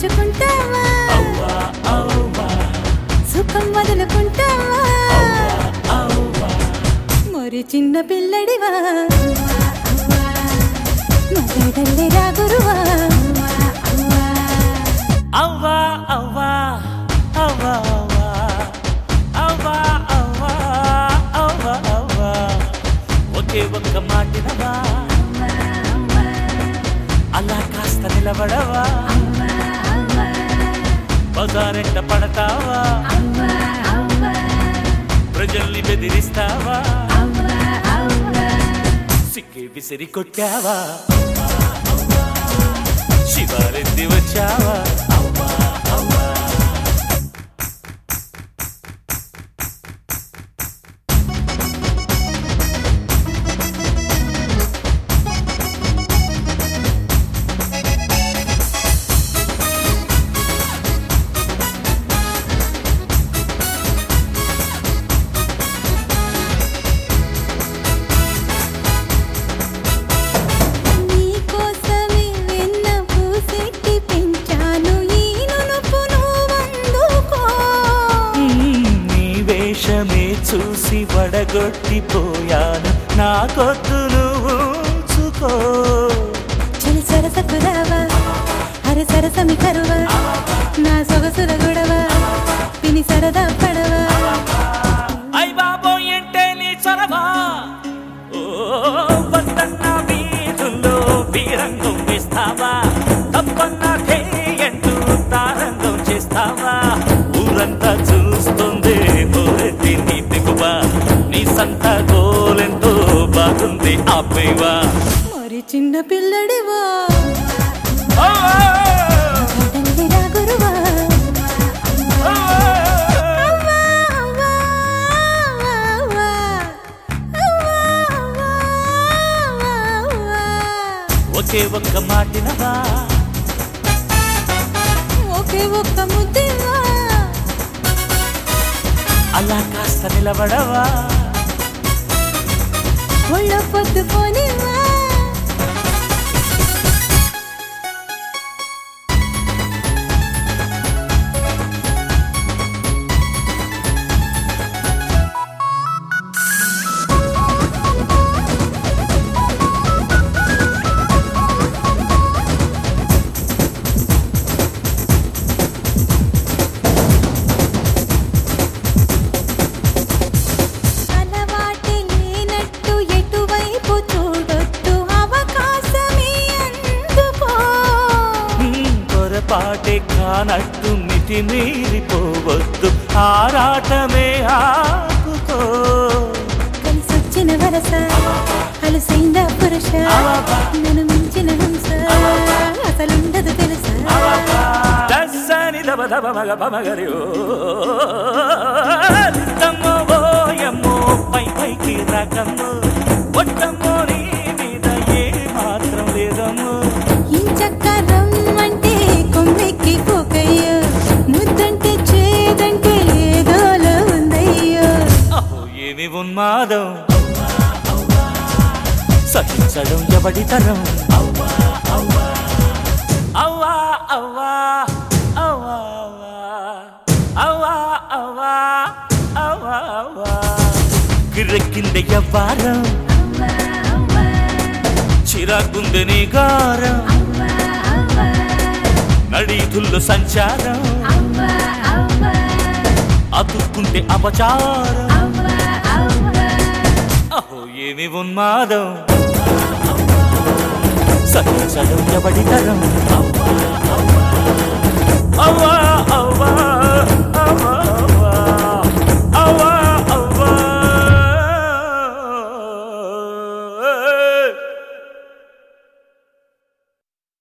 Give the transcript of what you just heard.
పంచుకుంటావా అవ్వా అవ్వా సుఖం వదులుకుంటావా అవ్వా మరి చిన్న పిల్లడివా మగడల్లే రాగురువా అవ్వా అవ్వా అవ్వా అవ్వా అవ్వా అవ్వా అవ్వా ఒకే ఒక్క మాటినవా అలా కాస్త నిలబడవా బజారెంట పడతావా ప్రజల్ని బెదిరిస్తావా సిక్కి విసిరి కొట్టావా శివారెత్తి వచ్చావా నీకోసమే వెన్న పూసెట్టి పెంచాను ఈ నునుపు నువ్వందుకో నీ వేషమే చూసి వడగొట్టిపోయాను నా కొద్దు నువ్వు ఉంచుకో చలి సరసకు రావా అరే సరసమి కరువా నా సొగసుల గొడవ పిని సరదా పడవా అయ్ బాబో ఏంటే నీ చొరవా ఓ వద్దన్న వీధుల్లో వీరంగం వేస్తావా తప్పన్న ధేయంటూ తారంగం చేస్తావా ఊరంతా చూస్తుంది పోరెత్తి నీ దిగువా నీ సంత గోలెంతో బాగుంది ఆపేవా మరి చిన్న పిల్లడివా ఓ, వదండి రా గురువా ఓ, ఓ. అవ్వా, అవ్వా, అవ్వా, అవ్వా, అవ్వా, అవ్వా. ఒకే ఒక్క మాటినవా ఒకే ఒక్క ముద్దివా అలా కాస్త నిలబడవా ఒళ్ళో పొద్దు పోనివా అలవాటే లేనట్టు ఎటువైపు చూడొద్దు అవకాశమే అందుకో హ్మ్, పొరపాటే కానట్టు మితిమీరిపోవద్దు ఆరాటమే ఆపుకో కలిసొచ్చిన వరస అలసైంద పురుష నన్ను మించిన హంస అసలుండదు తెలుసా దస్సని దబ దబ మగ పమగరి ఓ. నిత్తమ్మో ఓయమ్మో పై పైకి రకమ్మో ఒట్టమ్మో నీ మీద ఏ మాత్రం లేదమ్మో ఇంచక్క రమ్మంటే కొమ్మెక్కి పోకయ్యో ముద్దంటే చేదంటే ఏదోలో ఉందయ్యో అహో ఏమి ఉన్మాదం సహించడం ఎవడి తరం అవ్వా అవ్వా అవ్వా అవ్వా అవ్వా అవ్వా అవ్వా అవ్వా అవ్వా గిర్రెక్కింద ఎవ్వారం చిరాకుంది నీ గారం నడీతుల్లో సంచారం అతుక్కుంటే అపచారం అహో ఏమి ఉన్మాదం సహించడం ఎవడి తరం అవ్వా